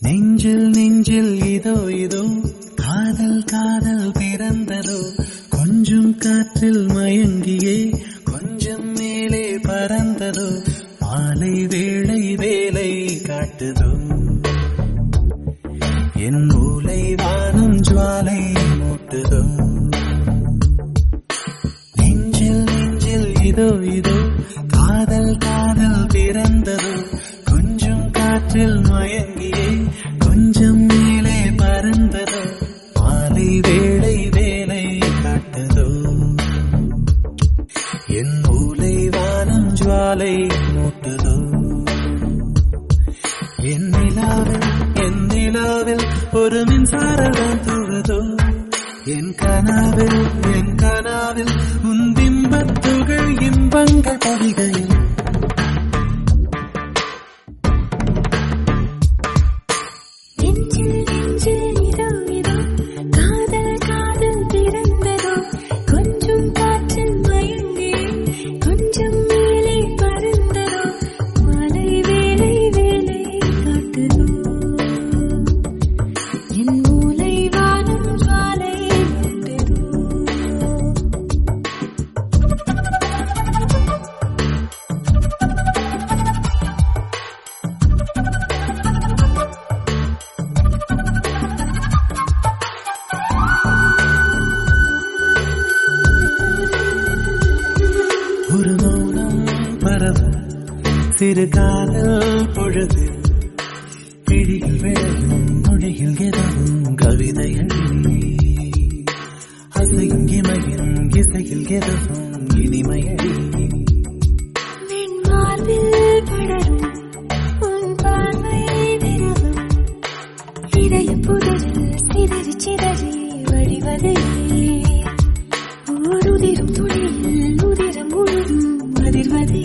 நெஞ்சில் நெஞ்சில் இதோ இதோ காதல் காதல் பிறந்ததோ கொஞ்சம் காற்றில் மயங்கியே கொஞ்சம் மேலே பறந்ததோ மாலை வேளை வேலை காட்டுதோ என் மூளை வானம் ஜுவாலை மூட்டுதோ நெஞ்சில் நெஞ்சில் இதோ இதோ காதல் காதல் பிறந்ததோ கொஞ்சம் காற்றில் மயங்கியே கொஞ்சம் மேலே பறந்ததோ மாலை வேளை வேலை காட்டதோ என் மூளை வானம் ஜுவாலை மூட்டுதோ என் நிலாவில் என் நிலாவில் ஒரு மின்சாரம் துழுதோ என் கனாவில் என் கனாவில் உன் பிம்பத்துகள் இன்பங்கள் பொழிகையில் நெஞ்சில் நெஞ்சில் இதோ இதோ காதல் காதல் பிறந்ததோ கொஞ்சம் காற்றில் மயங்கி கொஞ்சம் மேலே பறந்ததோ மாலை வேலை வேலை காட்டுதோ என் மூளை வானம் ஜுவாலை மூட்டுதோ ஒரு மௌனம் பரவும் சிறு காதல் பொழுது பிடியில் விழவும் மொழியில் எதவும் கவிதைகள் அசையும் இமையின் இசையில் எதவும் இனிமையடி வெண்மார்பில் படரும் உன் பார்வை விரவும் இதய புதரில் சிதறி சிதறி வழிவதே ஓர் உதிரும் துளியில் உதிரம் முழுதும் அதிர்வதே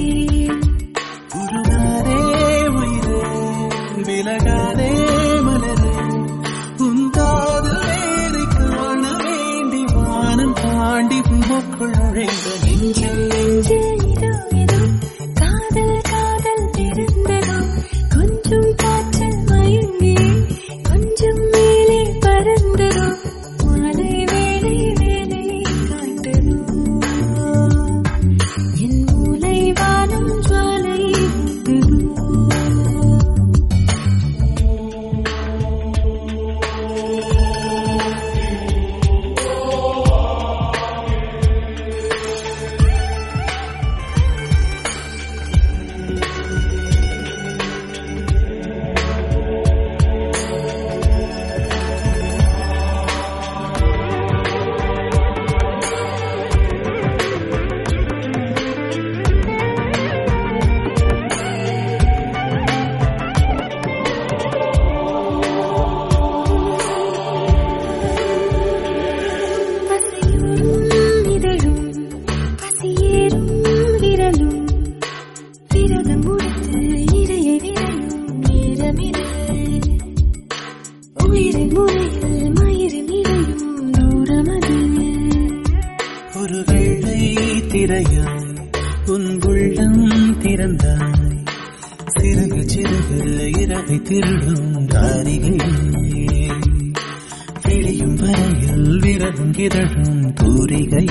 உருகாதே உயிரே விலகாதே மலரே உன் காதல் வேலை காண வேண்டி வானம் தாண்டி உமக்குள் நுழைந்த நெஞ்சில் நெஞ்சில் இதோ இதோ காதல் காதல் பிறந்ததோ கொஞ்சம் காற்றில் மயங்கி கொஞ்சம் மேலே பறந்ததோ மாலை வேலை வேலை காட்டதோ என் மூளை வானம் ஜுவாலை மூட்டுதோ பசியூரும் இதழும் பசியேறும் விரலும் விரதம் முடித்து இறையை விரையும் நேரமிரு உயிரின் முறையில் மயிரின் இடையும் தூரமது ஒரு வெள்ளை திரையாய் உன் உள்ளம் திறந்தாய் சிறகு சிறகு இரவை திருடும் காரிகை விழியும் வரையில் விரலும் கிரடும் தூரிகை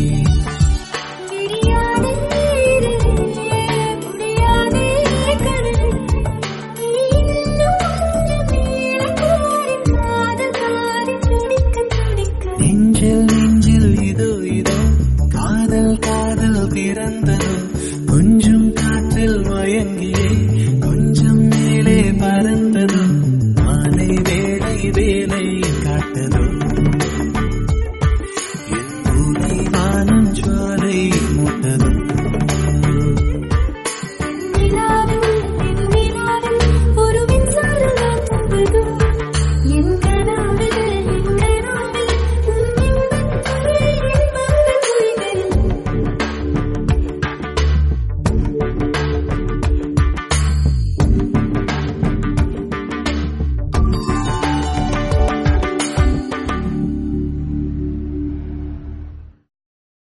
விடியாதே இரவே, முடியாதே கனவு. நீ இன்னும் கொஞ்சம் மேலக்காரி காதல் காரி துடிக்க துடிக்க நெஞ்சில் நெஞ்சில் இதோ இதோ காதல் காதல் பிறந்ததோ கொஞ்சம்